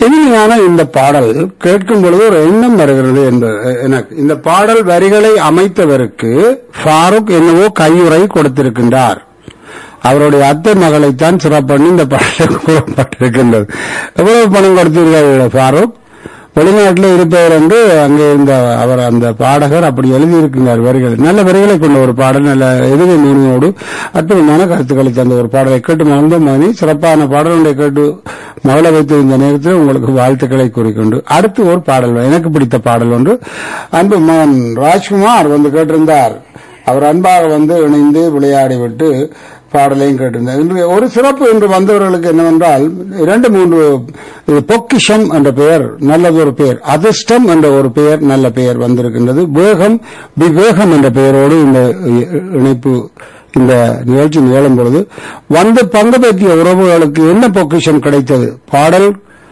இனிமையான இந்த பாடல் கேட்கும் பொழுது ஒரு எண்ணம் வருகிறது என்பது எனக்கு இந்த பாடல் வரிகளை அமைத்தவருக்கு ஃபாரூக் என்னவோ கையுறை கொடுத்திருக்கின்றார் அவருடைய அத்தை மகளைத்தான் சிறப்பண்ணி இந்த பாடல் கூறப்பட்டிருக்கின்றது எவ்வளவு பணம் கொடுத்தீர்கள் ஃபாரூக் வெளிநாட்டில் இருப்பவர் என்று அங்கே இந்த அவர் அந்த பாடகர் அப்படி எழுதியிருக்கிறார் வரிகள் நல்ல வரிகளை கொண்ட ஒரு பாடல் நல்ல எதிர்வு மீனியோடு அற்புதமான கருத்துக்களை தந்த ஒரு பாடலை கேட்டு மறந்த மணி சிறப்பான பாடல்களை கேட்டு மகள வைத்து இந்த நேரத்தில் உங்களுக்கு வாழ்த்துக்களை கூறிக்கொண்டு அடுத்து ஒரு பாடல் எனக்கு பிடித்த பாடல் ஒன்று அன்பு மகன் ராஜ்குமார் வந்து கேட்டிருந்தார் அவர் அன்பாக வந்து இணைந்து விளையாடிவிட்டு பாடலையும் கேட்டிருந்தார் இன்று ஒரு சிறப்பு என்று வந்தவர்களுக்கு என்னவென்றால் இரண்டு மூன்று இது பொக்கிஷம் என்ற பெயர் நல்லதொரு பெயர் அதிர்ஷ்டம் என்ற ஒரு பெயர் நல்ல பெயர் வந்திருக்கின்றது வேகம் விவேகம் என்ற பெயரோடு இந்த இணைப்பு இந்த நிகழ்ச்சி நிகழும் பொழுது வந்து பங்கு பெற்றிய உறவுகளுக்கு என்ன பொக்கிஷம் கிடைத்தது பாடல்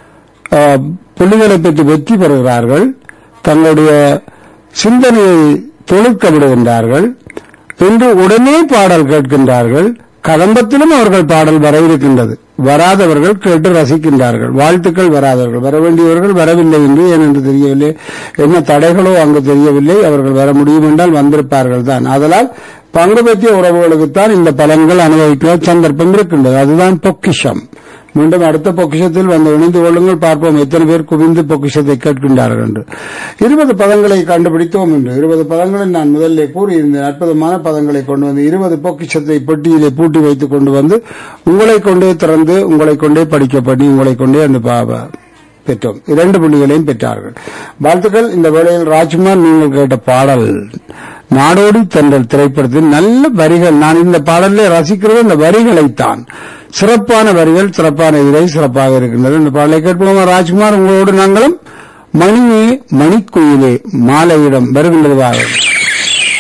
ஆஹ், புள்ளிகளை பெற்று வெற்றி பெறுகிறார்கள் தங்களுடைய சிந்தனையை தொழிற்க விடுகின்றார்கள் இன்று உடனே பாடல் கேட்கின்றார்கள் கதம்பத்திலும் அவர்கள் பாடல் வர இருக்கின்றது வராதவர்கள் கேட்டு ரசிக்கின்றார்கள் வாழ்த்துக்கள் வராதவர்கள் வர வேண்டியவர்கள் வரவில்லை என்று ஏனென்று தெரியவில்லை என்ன தடைகளோ அங்கு தெரியவில்லை அவர்கள் வர முடியும் என்றால் வந்திருப்பார்கள் தான் அதனால் பங்கு பெற்றிய உறவுகளுக்குத்தான் இந்த பலன்கள் அனுபவிக்கிற சந்தர்ப்பம் இருக்கின்றது அதுதான் பொக்கிஷம் மீண்டும் அடுத்த பொக்கிஷத்தில் வந்து இணைந்து கொள்ளுங்கள் பார்ப்போம் எத்தனை பேர் குவிந்து பொக்கிஷத்தை கேட்கின்றார்கள் என்று இருபது பதங்களை கண்டுபிடித்தோம் என்று இருபது பதங்களை நான் முதல்ல கூறியிருந்தேன் அற்புதமான பதங்களை கொண்டு வந்து இருபது பொக்கிஷத்தை பெட்டியிலே பூட்டி வைத்துக் கொண்டு வந்து உங்களை கொண்டே திறந்து உங்களை கொண்டே படிக்க பண்ணி உங்களை கொண்டே அந்த பா- பெற்றோம் இரண்டு புள்ளிகளையும் பெற்றார்கள் வாழ்த்துக்கள் இந்த வேளையில் ராஜ்குமார் நீங்கள் கேட்ட பாடல் நாடோடி தென்றல் திரைப்படத்தில் நல்ல வரிகள் நான் இந்த பாடலில் ரசிக்கிறது இந்த வரிகளைத்தான் சிறப்பான வரிகள் சிறப்பான இதை சிறப்பாக இருக்கின்றது இந்த பாடலை கேட்போமா ராஜ்குமார் உங்களோடு நாங்களும் மணியே மணிக்குயிலே மாலையிடம் வருகின்றது வாருங்கள்.